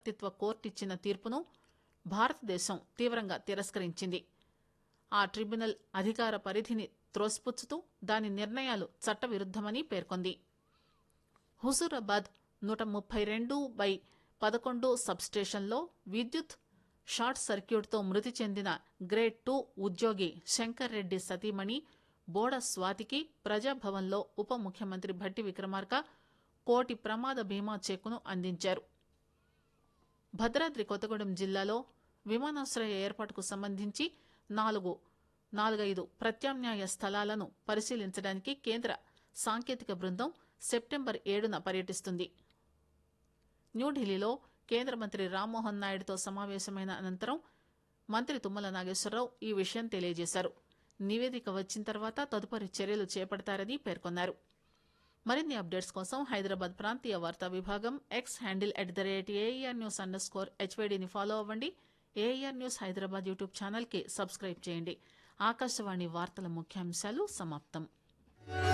వ్యక్తిత్వ కోర్టు ఇచ్చిన తీర్పును భారతదేశం తీవ్రంగా తిరస్కరించింది ఆ ట్రిబ్యునల్ అధికార పరిధిని త్రోసిపుచ్చుతూ దాని నిర్ణయాలు చట్టవిరుద్దమని పేర్కొంది హుజూరాబాద్ నూట ముప్పై రెండు బై పదకొండు సబ్స్టేషన్లో విద్యుత్ షార్ట్ సర్క్యూట్తో మృతి చెందిన గ్రేడ్ టూ ఉద్యోగి శంకర్ రెడ్డి సతీమణి బోడ స్వాతికి ప్రజాభవన్లో ఉప ముఖ్యమంత్రి భట్టి విక్రమార్క కోటి ప్రమాద బీమా చెక్కును అందించారు భద్రాద్రి కొత్తగూడెం జిల్లాలో విమానాశ్రయ ఏర్పాటుకు సంబంధించి నాలుగు నాలుగైదు ప్రత్యామ్నాయ స్థలాలను పరిశీలించడానికి కేంద్ర సాంకేతిక బృందం సెప్టెంబర్ ఏడున పర్యటిస్తుంది న్యూఢిల్లీలో కేంద్ర మంత్రి రామ్మోహన్ నాయుడుతో సమావేశమైన అనంతరం మంత్రి తుమ్మల నాగేశ్వరరావు ఈ విషయం తెలియజేశారు నివేదిక వచ్చిన తర్వాత తదుపరి చర్యలు చేపడతారని పేర్కొన్నారు మరిన్ని అప్డేట్స్ కోసం హైదరాబాద్ ప్రాంతీయ వార్తా విభాగం X handle at the rate AIR news underscore హెచ్వైడీని ఫాలో అవ్వండి ఏఆర్ న్యూస్ హైదరాబాద్ యూట్యూబ్ ఛానల్కి సబ్స్క్రైబ్ చేయండి ఆకాశవాణి వార్తల ముఖ్యాంశాలు సమాప్తం